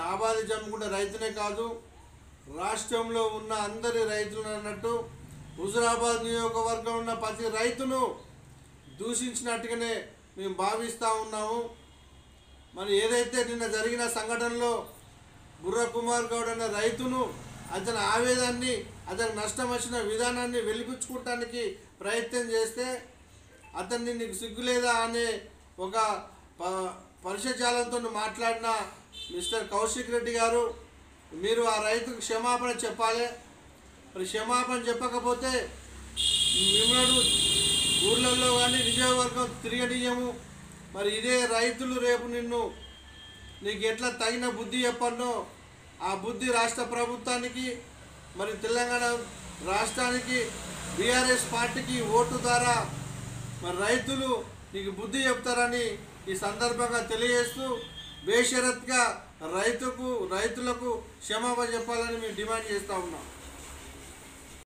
ఆబాది చంపుకుంటే రైతునే కాదు రాష్ట్రంలో ఉన్న అందరి రైతులు అన్నట్టు హుజురాబాద్ నియోజకవర్గం ఉన్న ప్రతి రైతును దూషించినట్టుగానే మేము భావిస్తూ ఉన్నాము మరి ఏదైతే నిన్న జరిగిన సంఘటనలో బుర్ర కుమార్ గౌడ్ అనే రైతును అతని ఆవేదాన్ని అతనికి నష్టం వచ్చిన విధానాన్ని వెలిపించుకోవటానికి ప్రయత్నం చేస్తే అతన్ని నీకు సిగ్గులేదా అనే ఒక ప పరిచయాలతో మాట్లాడిన మిస్టర్ కౌశిక్ రెడ్డి గారు మీరు ఆ రైతుకు క్షమాపణ చెప్పాలి మరి క్షమాపణ చెప్పకపోతే మిమ్మల్ని ఊర్లలో కానీ నియోజకవర్గం తిరగనీయము మరి ఇదే రైతులు రేపు నిన్ను నీకు ఎట్లా తగిన బుద్ధి చెప్పన్నో ఆ బుద్ధి రాష్ట్ర ప్రభుత్వానికి మరి తెలంగాణ రాష్ట్రానికి బీఆర్ఎస్ పార్టీకి ఓటు ద్వారా మరి రైతులు నీకు బుద్ధి చెప్తారని ఈ సందర్భంగా తెలియజేస్తూ బేషరత్గా రైతుకు రైతులకు క్షమాపణ చెప్పాలని మేము డిమాండ్ చేస్తూ ఉన్నాం